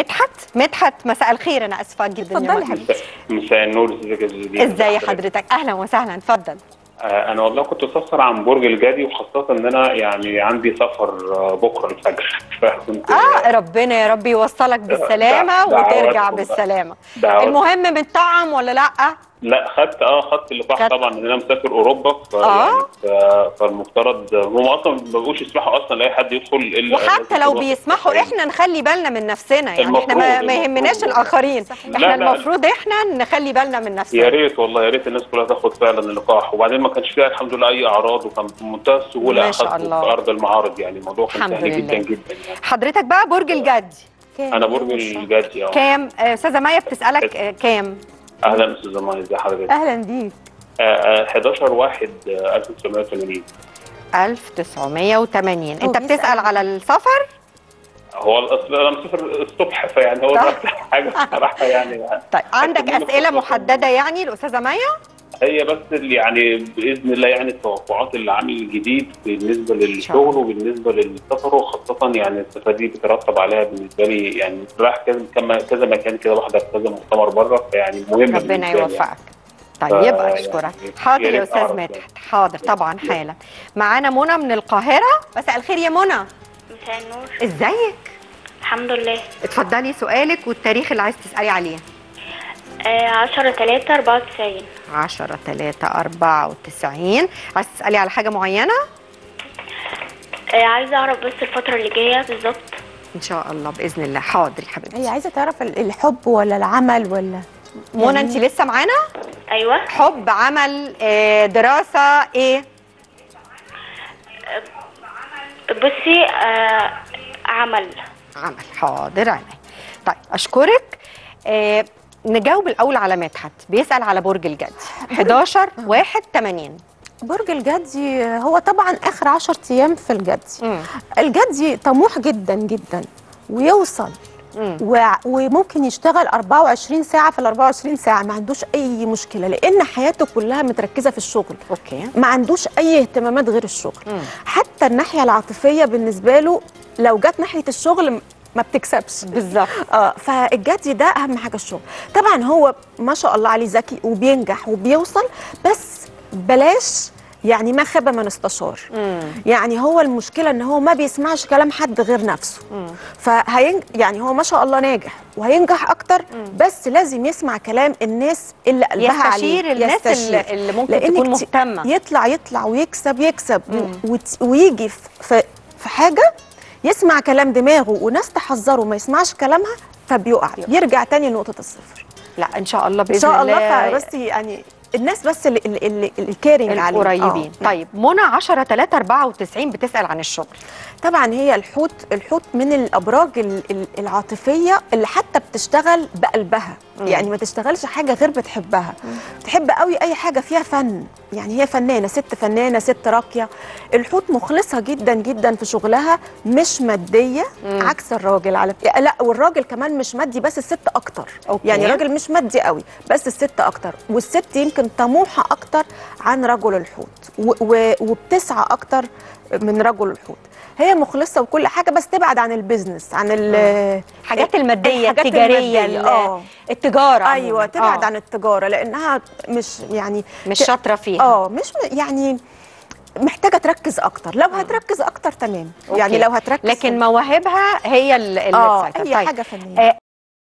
مدحت مدحت مساء الخير انا اسفه جدا يا اتفضلي مدحت. حبيبتي مساء النور ازيك يا زوزي ازاي حضرتك اهلا وسهلا اتفضل آه، انا والله كنت بسافر عن برج الجدي وخاصه ان انا يعني عندي سفر آه، بكره الفجر فكنت اه ربنا يا رب يوصلك بالسلامه دعواتكم وترجع بقى. بالسلامه دعوات. المهم متطعم ولا لا لا خدت اه خدت اللقاح خدت. طبعا ان انا مسافر اوروبا ف... آه. يعني ف- فالمفترض هم اصلا ما بقوش يسمحوا اصلا لاي حد يدخل الا وحتى لازم لو يكون بيسمحوا واخد احنا نخلي بالنا من نفسنا يعني احنا ما, المفروض- ما يهمناش المفروض. الاخرين صحيح. احنا لا، لا. المفروض احنا نخلي بالنا من يا نفسنا ريت والله يا ريت الناس كلها تاخد فعلا اللقاح وبعدين ما كانش فيها الحمد لله اي اعراض وكان بمنتهى السهوله ما شاء اخدته الله. في ارض المعارض يعني الموضوع كان الحمد سهل لله. جدا جدا يعني حضرتك بقى برج الجدي كام؟ انا برج الجدي اه كام آه، استاذه مايا بتسالك آه، كام اهلا استاذ ماي ازي حضرتك اهلا بيك آه، آه، 11 1 آه، 1980 1980 انت هو بتسال بيسأل. على السفر هو الاصل انا مسافر الصبح فيعني هو طب. ده أكتر حاجه بصراحه يعني طيب عندك أكيد اسئله منه محدده يعني الاستاذه مايا هي بس اللي يعني باذن الله يعني توقعات العام الجديد بالنسبه للشغل وبالنسبه للسفر وخاصه يعني السفر دي بترتب عليها بالنسبه لي يعني رايح كذا كما- كذا مكان كده بحضر كذا مؤتمر بره فيعني مهم ربنا بالنسبة لي يعني. يوفقك طيب ف- يبقى يعني اشكرك يا حاضر يا ريت استاذ أعرف مدحت يعني. حاضر طبعا حالا معانا منى من القاهره مساء الخير يا منى مساء النور ازيك الحمد لله اتفضلي سؤالك والتاريخ اللي عايز تسالي عليه آه عشرة تلاتة أربعة وتسعين 10 3 94 عايز تسالي على حاجه معينه آه عايزة أعرف بس الفترة اللي جاية بالظبط ان شاء الله باذن الله حاضر يا هي حبيبتي عايزه تعرف ال- الحب ولا العمل ولا منى انت لسه معانا أيوة حب عمل آه، دراسه ايه بصي آه عمل عمل حاضر عيني طيب اشكرك آه نجاوب الاول على مدحت بيسال على برج الجدي 11 1 80 برج الجدي هو طبعا اخر 10 ايام في الجدي مم. الجدي طموح جدا جدا ويوصل مم. و- وممكن يشتغل 24 ساعه في ال 24 ساعه ما عندوش اي مشكله لان حياته كلها متركزه في الشغل اوكي ما عندوش اي اهتمامات غير الشغل مم. حتى الناحيه العاطفيه بالنسبه له لو جت ناحيه الشغل ما بتكسبش بالظبط اه فالجدي ده اهم حاجه الشغل طبعا هو ما شاء الله عليه ذكي وبينجح وبيوصل بس بلاش يعني ما خاب من استشار مم. يعني هو المشكله ان هو ما بيسمعش كلام حد غير نفسه فهين يعني هو ما شاء الله ناجح وهينجح اكتر بس لازم يسمع كلام الناس اللي قلبها عليه يستشير الناس يستشير. اللي, اللي ممكن لأن تكون كت- مهتمه يطلع يطلع ويكسب يكسب وت- ويجي في- في في حاجه يسمع كلام دماغه وناس تحذره ما يسمعش كلامها فبيقع يرجع تاني لنقطه الصفر لا ان شاء الله باذن ان شاء الله الله فبس يعني الناس بس اللي اللي, اللي الكيرنج عليه القريبين آه. طيب منى 10 3 94 بتسال عن الشغل طبعا هي الحوت الحوت من الابراج ال- ال- العاطفيه اللي حتى بتشتغل بقلبها يعني ما تشتغلش حاجه غير بتحبها تحب قوي اي حاجه فيها فن يعني هي فنانه ست فنانه ست راقيه الحوت مخلصه جدا جدا في شغلها مش ماديه عكس الراجل على لا والراجل كمان مش مادي بس الست اكتر أوكي. يعني الراجل مش مادي قوي بس الست اكتر والست يمكن طموحه اكتر عن رجل الحوت و- و- وبتسعى اكتر من رجل الحوت هي مخلصه وكل حاجه بس تبعد عن البيزنس عن ال الحاجات الماديه الحاجات التجاريه المادية، ال- آه. التجاره ايوه عموماً. تبعد آه. عن التجاره لانها مش يعني مش ت- شاطره فيها اه مش م- يعني محتاجه تركز اكتر لو هتركز اكتر تمام يعني أوكي. لو هتركز لكن في- مواهبها هي اللي اه تسيطر. اي طيب. حاجه فنيه آه،